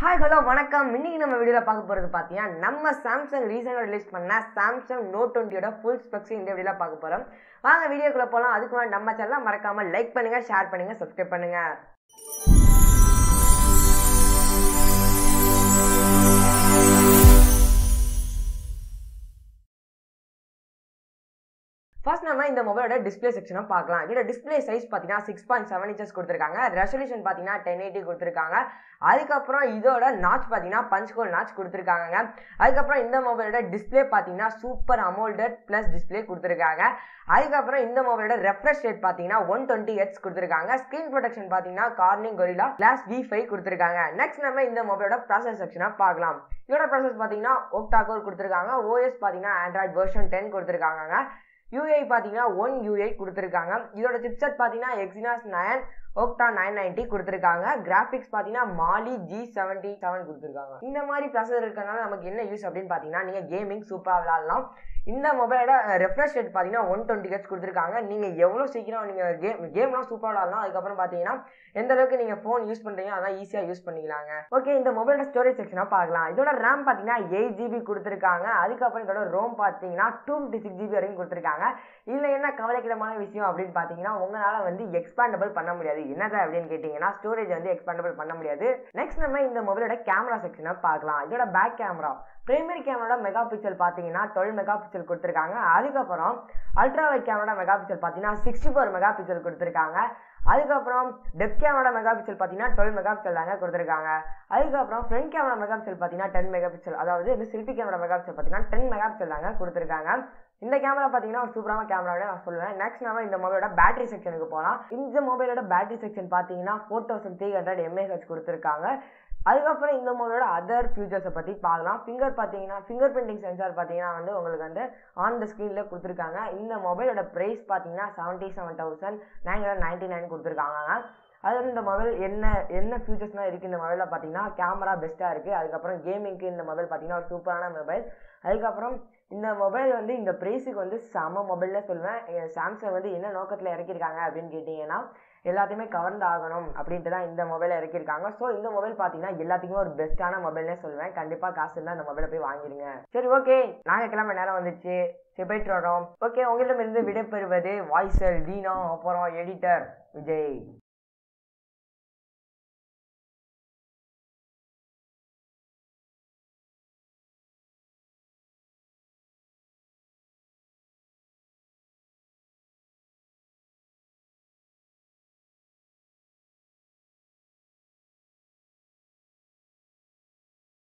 hi hello வணக்கம் இன்னைக்கு நம்ம வீடியோவில் பார்க்க போகிறது பார்த்தீங்கன்னா நம்ம சாம்சங் ரீசெண்டாக ரிலீஸ் பண்ண சாம்சங் நோட் டுவெண்ட்டியோட ஃபுல் ஸ்பெக்ஸ் இந்த வீடியோவில் பார்க்க போகிறோம் வாங்க வீடியோக்குள்ளே போகலாம் அதுக்கு முன்னாடி நம்ம சேனலை மறக்காமல் லைக் பண்ணுங்கள் ஷேர் பண்ணுங்கள் சப்ஸ்கிரைப் பண்ணுங்கள் ஃபர்ஸ்ட் நம்ம இந்த மொபைலோட டிஸ்பிளே செக்ஷனை பார்க்கலாம் இதோட டிஸ்பிளே சைஸ் பார்த்தீங்கன்னா சிக்ஸ் பாயிண்ட் செவன் இன்ச்சஸ் கொடுத்துருக்காங்க ரெசல்யூஷன் பார்த்தீங்கன்னா டென் எயிட்டி கொடுத்துருக்காங்க அதுக்கப்புறம் இதோட நாச் பார்த்தீங்கன்னா பஞ்ச் ஹோல் நாச் கொடுத்துருக்காங்க அதுக்கப்புறம் இந்த மொபைலோட டிஸ்பிளே பார்த்தீங்கன்னா சூப்பர் அமோல்டட் ப்ளஸ் டிஸ்பிளே கொடுத்துருக்காங்க அதுக்கப்புறம் இந்த மொபைலோட ரெஃப்ரெஷ் ரேட் பார்த்தீங்கன்னா ஒன் டுவெண்ட்டி ஹெட்ஸ் கொடுத்துருக்காங்க ஸ்க்ரீன் ப்ரொடெக்ஷன் பார்த்தீங்கன்னா Corning Gorilla glass V five கொடுத்துருக்காங்க நெக்ஸ்ட் நம்ம இந்த மொபைலோட ப்ராசஸ் செக்ஷனாக பார்க்கலாம் இதோட ப்ராசஸ் பார்த்தீங்கன்னா ஒக்டா கோர் கொடுத்துருக்காங்க ஓஎஸ் பார்த்தீங்கன்னா ஆண்ட்ராய்ட் வெர்ஷன் டென் கொடுத்துருக்காங்க யூஐ பார்த்தீங்கன்னா ஒன் யூஐ கொடுத்துருக்காங்க இதோட சிப்செட் பார்த்தீங்கன்னா Exynos nine octa nine ninety கொடுத்துருக்காங்க கிராஃபிக்ஸ் பார்த்தீங்கன்னா மாலி ஜி செவன்ட்டி செவன் கொடுத்துருக்காங்க இந்த மாதிரி ப்ராசஸர் இருக்கனால நமக்கு என்ன யூஸ் அப்படின்னு பார்த்தீங்கன்னா நீங்கள் கேமிங் சூப்பராக விளாட்லாம் இந்த மொபைலோட ரெஃப்ரெஷ் ரேட் பார்த்தீங்கன்னா ஒன் டுவெண்ட்டி ஹெட்ஸ் கொடுத்துருக்காங்க நீங்கள் எவ்வளோ சீக்கிரம் நீங்கள் கேம் கேம்லாம் சூப்பராக விளாட்லாம் அதுக்கப்புறம் பார்த்தீங்கன்னா எந்த அளவுக்கு நீங்கள் ஃபோன் யூஸ் பண்ணுறீங்க அதான் ஈஸியாக யூஸ் பண்ணிக்கலாங்க ஓகே இந்த மொபைலோட ஸ்டோரேஜ் செக்ஷனாக பார்க்கலாம் இதோட ரேம் பார்த்தீங்கன்னா எயிட் ஜிபி கொடுத்துருக்காங்க அதுக்கப்புறம் இதோட ரோம் பார்த்தீங்கன்னா டூ ஃபிஃப்டி சிக்ஸ் ஜிபி வரைக்கும் கொடுத்துருக்காங்க இதில் என்ன கவலைக்கிடமான விஷயம் அப்படின்னு பார்த்தீங்கன்னா உங்களால் வந்து எக்ஸ்பேண்டபிள் பண்ண முடியாது என்னது அப்படின்னு கேட்டிங்கன்னா ஸ்டோரேஜ் வந்து எக்ஸ்பேண்டபிள் பண்ண முடியாது நெக்ஸ்ட் நம்ம இந்த மொபைலோட கேமரா செக்ஷனை பார்க்கலாம் இதோட பேக் கேமரா பிரைமரி கேமராட மெகா பிக்சல் பார்த்தீங்கன்னா டுவெல் மெகா பிக்சல் கொடுத்துருக்காங்க அதுக்கப்புறம் அல்ட்ரா வைட் கேமராட மெகா பிக்சல் பார்த்தீங்கன்னா சிக்ஸ்டி ஃபோர் மெகா பிக்சல் கொடுத்துருக்காங்க அதுக்கப்புறம் டெப் கேமரா மெகா பிக்சல் பார்த்தீங்கன்னா டுவெல் மெகா பிக்சல் தாங்க கொடுத்துருக்காங்க அதுக்கப்புறம் ஃப்ரண்ட் கேமரா மெகா பிக்சல் பார்த்தீங்கன்னா டென் மெகா பிக்சல் அதாவது இந்த செல்ஃபி கேமரா மெகா பிக்சல் பார்த்தீங்கன்னா டென் மெகா பிக்சல் தாங்க கொடுத்துருக்காங்க இந்த கேமரா பார்த்தீங்கன்னா ஒரு சூப்பரான கேமராவே நான் சொல்லுவேன் நெக்ஸ்ட் நம்ம இந்த மொபைலோட பேட்டரி செக்ஷனுக்கு போகலாம் இந்த மொபைலோட பேட்டரி செக்ஷன் பார்த்தீங்கன்னா four thousand three hundred mAh கொடுத்துருக்காங்க அதுக்கப்புறம் இந்த மொபைலோட அதர் ஃபியூச்சர்ஸை பற்றி பார்க்கலாம் ஃபிங்கர் பார்த்தீங்கன்னா ஃபிங்கர் பிரிண்டிங் சென்சார் பார்த்தீங்கன்னா வந்து உங்களுக்கு வந்து ஆன் த ஸ்க்ரீனில் கொடுத்துருக்காங்க இந்த மொபைலோட ப்ரைஸ் பார்த்தீங்கன்னா seventy seven thousand nine hundred ninety nine கொடுத்துருக்காங்க அது வந்து இந்த மொபைல் என்ன என்ன ஃபியூச்சர்ஸ்லாம் இருக்குது இந்த மொபைலில் பார்த்தீங்கன்னா கேமரா பெஸ்ட்டாக இருக்குது அதுக்கப்புறம் கேமிங்க்கு இந்த மொபைல் பார்த்தீங்கன்னா ஒரு சூப்பரான மொபைல் அதுக்கப்புறம் இந்த மொபைல் வந்து இந்த ப்ரைஸுக்கு வந்து செம மொபைல்னே சொல்லுவேன் சாம்சங் வந்து என்ன நோக்கத்தில் இறக்கியிருக்காங்க அப்படின்னு கேட்டிங்கன்னா எல்லாத்தையுமே கவர்ந்து ஆகணும் அப்படின்ட்டு தான் இந்த மொபைலை இறக்கியிருக்காங்க ஸோ இந்த மொபைல் பார்த்தீங்கன்னா எல்லாத்துக்குமே ஒரு பெஸ்ட்டான மொபைல்னே சொல்லுவேன் கண்டிப்பாக காசு இருந்தால் இந்த மொபைலை போய் வாங்கிடுங்க சரி ஓகே நாங்கள் கிளம்ப நேரம் வந்துச்சு சரி போயிட்டு வரோம் ஓகே உங்களிடமிருந்து விடைபெறுவது வாய்ஸல் தீனா அப்புறம் எடிட்டர் விஜய்